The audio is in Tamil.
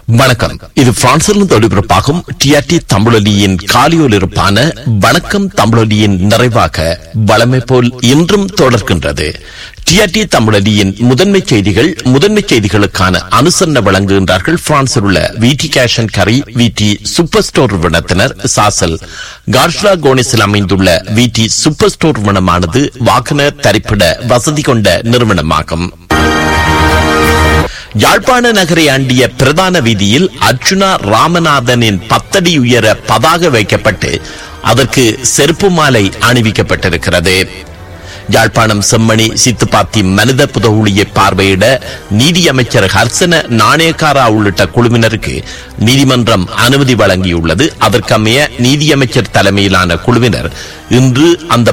வணக்கம் இது பிரான்சிலிருந்து ஒளிபரப்பாகும் டிஆர்டி தமிழொலியின் காலியொலிருப்பான வணக்கம் தமிழொலியின் நிறைவாக வளமை போல் இன்றும் தொடர்கின்றது டிஆர்டி தமிழொலியின் முதன்மை செய்திகள் முதன்மை செய்திகளுக்கான அனுசரணை வழங்குகின்றார்கள் பிரான்சில் உள்ள விடி கேஷன் கரி விடி சூப்பர் ஸ்டோர் நிறுவனத்தினர் சாசல் கார்ஷ்லா கோனிஸில் அமைந்துள்ள விடி சூப்பர் ஸ்டோர் நிறுவனமானது வாகன தரிப்பிட வசதி கொண்ட நிறுவனமாகும் யாழ்ப்பாண நகரை ஆண்டிய பிரதான வீதியில் அர்ச்சுனா ராமநாதனின் பத்தடி உயர பதாக வைக்கப்பட்டு அதற்கு செருப்பு மாலை அணிவிக்கப்பட்டிருக்கிறது யாழ்ப்பாணம் செம்மணி சித்துப்பாத்தி மனித புதவுளியை பார்வையிட நீதியமைச்சர் ஹர்சன நாணயக்காரா உள்ளிட்ட குழுவினருக்கு நீதிமன்றம் அனுமதி வழங்கியுள்ளது அதற்கமைய நீதியமைச்சர் தலைமையிலான குழுவினர் இன்று அந்த